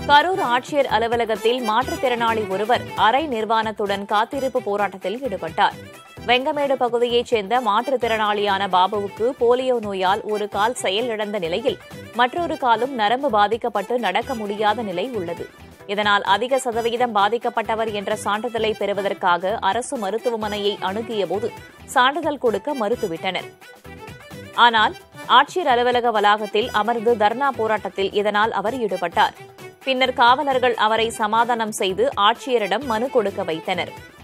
கரூர் ஆட்சியர் அலுவலகத்தில் மாற்றுத்திறனாளி ஒருவர் அரை நிர்வாணத்துடன் காத்திருப்பு போராட்டத்தில் ஈடுபட்டார் வெங்கமேடு பகுதியைச் சேர்ந்த மாற்றுத்திறனாளியான பாபுவுக்கு போலியோ நோயால் ஒரு கால் செயலிழந்த நிலையில் மற்றொரு காலும் நரம்பு பாதிக்கப்பட்டு நடக்க முடியாத நிலை உள்ளது இதனால் அதிக சதவீதம் பாதிக்கப்பட்டவர் என்ற சான்றிதழை பெறுவதற்காக அரசு மருத்துவமனையை அணுகியபோது சான்றிதழ் கொடுக்க மறுத்துவிட்டனர் ஆனால் ஆட்சியர் அலுவலக வளாகத்தில் அமர்ந்து தர்ணா போராட்டத்தில் இதனால் அவர் ஈடுபட்டார் பின்னர் காவலர்கள் அவரை சமாதானம் செய்து ஆட்சியரிடம் மனு கொடுக்க வைத்தனர்